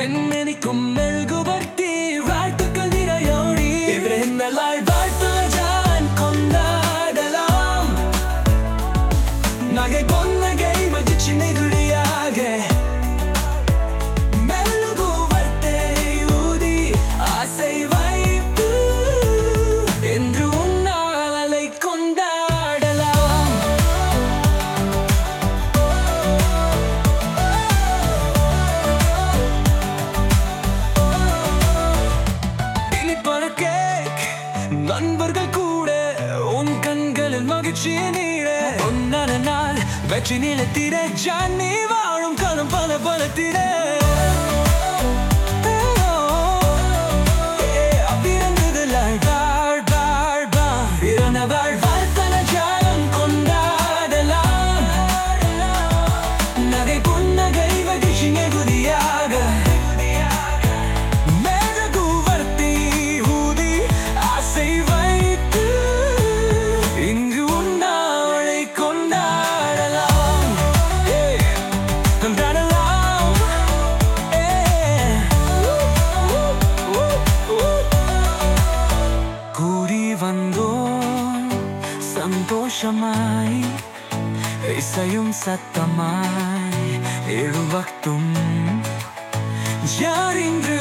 மென்மெனிக்கும் மெழுகுவர்த்தி வாழ்த்துக்கள் நிறையோடி இவரென்னலாய் வாழ்த்துவஜான் கொண்டாடலாம் நகை பொன்னகை மகிழ்ச்சி நெகிழியாக மெழுகுவர்த்தை ஊதி ஆசை வைத்து என்று உன்னாலை கொண்டாடலாம் இனிப்பான கேக் நண்பர்கள் கூட உன் கண்களில் மகிழ்ச்சி நீட உன்னான நாள் வெற்றி நிலத்திட ஜானி வாழும் காலம் பல பல திட பிறந்ததில்லாய் வாழ் வாழ் வாழ் பிறந்தவாழ் வாழ்த்தன ஜாலம் கொண்டாடலாம் நகை புன்னகை மகிழ்ச்சி நெகுதியாக மெழுகுவர்த்தி ஊதி ஆசை வைத்து இங்கு உன்னாவளை கொண்டாடலாம் ஏய், கொண்டாடலாம் ஏய். கூடி வந்தோம் சந்தோஷமாய் இசையும் சத்தமாய் எழுபக்தும் யார் இன்று